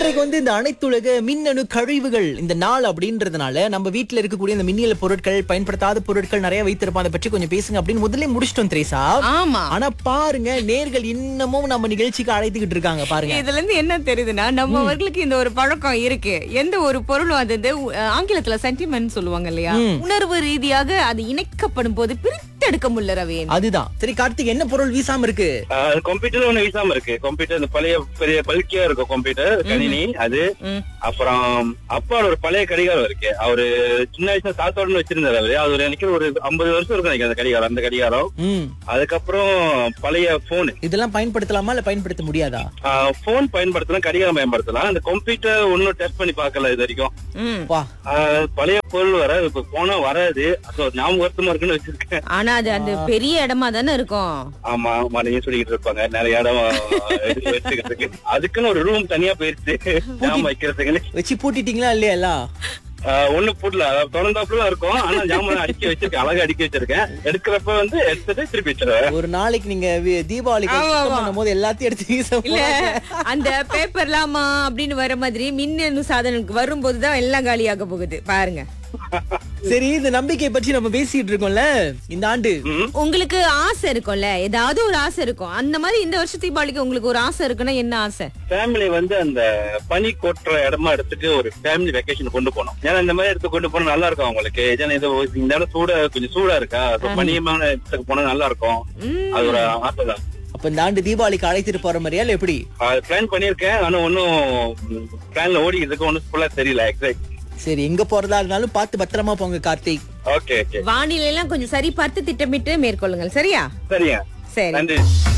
இன்றைக்கு வந்து இந்த அனைத்துலக மின்னணு கழிவுகள் இந்த நாள் அப்படின்றதுனால நம்ம வீட்ல இருக்கக்கூடிய இந்த மின்னியல் பொருட்கள் பயன்படுத்தாத பொருட்கள் நிறைய வைத்திருப்போம் அதை பற்றி கொஞ்சம் பேசுங்க அப்படின்னு முதல்ல முடிச்சிட்டோம் திரேசா ஆமா ஆனா பாருங்க நேர்கள் இன்னமும் நம்ம நிகழ்ச்சிக்கு அழைத்துக்கிட்டு இருக்காங்க பாருங்க இதுல இருந்து என்ன தெரியுதுன்னா நம்மவர்களுக்கு இந்த ஒரு பழக்கம் இருக்கு எந்த ஒரு பொருளும் அது வந்து, அஹ், ஆங்கிலத்துல சென்டிமெண்ட் சொல்லுவாங்க இல்லையா உணர்வு ரீதியாக அது இணைக்கப்படும் போது பிரித்தெடுக்க முடியல ரவேன் அதுதான் சரி கார்த்திக் என்ன பொருள் வீசாம இருக்கு கம்ப்யூட்டர் ஒண்ணு வீசாம இருக்கு கம்ப்யூட்டர் இந்த பழைய பெரிய பல்கியா இருக்கும் கம்ப்யூட்டர் கணினி அது ம். அப்புறம் அப்பாவோட ஒரு பழைய கடிகாரம் இருக்கு அவரு சின்ன வயசுல சாத்தோடன்னு வச்சிருந்தாரு அவரு அது ஒரு எனக்கு ஒரு ஐம்பது வருஷம் இருக்கும் நினைக்கிறேன் அந்த கடிகாரம் அந்த கடிகாரம் ம் அதுக்கப்புறம் பழைய போன் இதெல்லாம் பயன்படுத்தலாமா இல்ல பயன்படுத்த முடியாதா போன் பயன்படுத்தலாம் கடிகாரம் பயன்படுத்தலாம் அந்த கம்ப்யூட்டர் ஒன்னும் டெஸ்ட் பண்ணி பார்க்கல இது வரைக்கும் ம். வா ஆஹ் பழைய பொருள் வர இப்ப போனா வராது So, ஞாபகமா இருக்குன்னு வச்சிருக்கேன் ஆனா அது அந்த பெரிய இடமா தானே இருக்கும் ஆமா மனையும் சொல்லிக்கிட்டு இருப்பாங்க நிறைய இடம் எடுத்து வச்சுக்கிறதுக்கு அதுக்குன்னு ஒரு ரூம் தனியா போயிருச்சு ஜாம் வைக்கிறதுக்குன்னு வச்சு பூட்டிட்டீங்களா இல்லையா எல்லாம் ஆஹ் ஒண்ணு போடல திறந்தாப்புல இருக்கும் ஆனா ஜாமான் அடுக்கி வச்சிருக்கேன் அழகா அடுக்கி வச்சிருக்கேன் எடுக்கிறப்ப வந்து எடுத்துட்டு திருப்பி வச்சிருவேன் ஒரு நாளைக்கு நீங்க வி- தீபாவளிக்கு ஆமா, சுத்தம் ஆமா. பண்ணும்போது எல்லாத்தையும் எடுத்து வீச இல்ல போறாங்க. அந்த பேப்பர்லாமா அப்படின்னு வர மாதிரி மின்னணு சாதனங்களுக்கு வரும்போதுதான் எல்லாம் காலியாக போகுது பாருங்க சரி இந்த நம்பிக்கை பற்றி நம்ம பேசிட்டு இருக்கோம்ல இந்த ஆண்டு உங்களுக்கு ஆசை இருக்கும்ல ஏதாவது ஒரு ஆசை இருக்கும் அந்த மாதிரி இந்த வருஷ தீபாவளிக்கு உங்களுக்கு ஒரு ஆசை இருக்குன்னா என்ன ஆசை ஃபேமிலி வந்து அந்த பனி கொட்டுற இடமா எடுத்துட்டு ஒரு ஃபேமிலி வெக்கேஷன் கொண்டு போனோம் ஏன்னா இந்த மாதிரி இடத்துக்கு கொண்டு போனா நல்லா இருக்கும் அவங்களுக்கு ஏன்னா இது ஒரு- இந்த இடம் சூடா கொஞ்சம் சூடா இருக்கா So, பனியமான இடத்துக்கு போனா நல்லா இருக்கும் ம். அது ஒரு ஆசை தான் அப்ப இந்த ஆண்டு தீபாவளிக்கு அழைத்துட்டு போற மாதிரியா இல்ல எப்படி பிளான் பண்ணிருக்கேன் ஆனா ஒன்னும் பிளான்ல ஓடிக்கிறதுக்கு ஒன்னும் ஃபுல்லா தெரியல எக்ஸாக்ட் சரி எங்க போறதா இருந்தாலும் பார்த்து பத்திரமா போங்க கார்த்திக் ஓகே ஓகே வானிலை எல்லாம் கொஞ்சம் சரி பார்த்து திட்டமிட்டு மேற்கொள்ளுங்கள் சரியா சரியா சரி நன்றி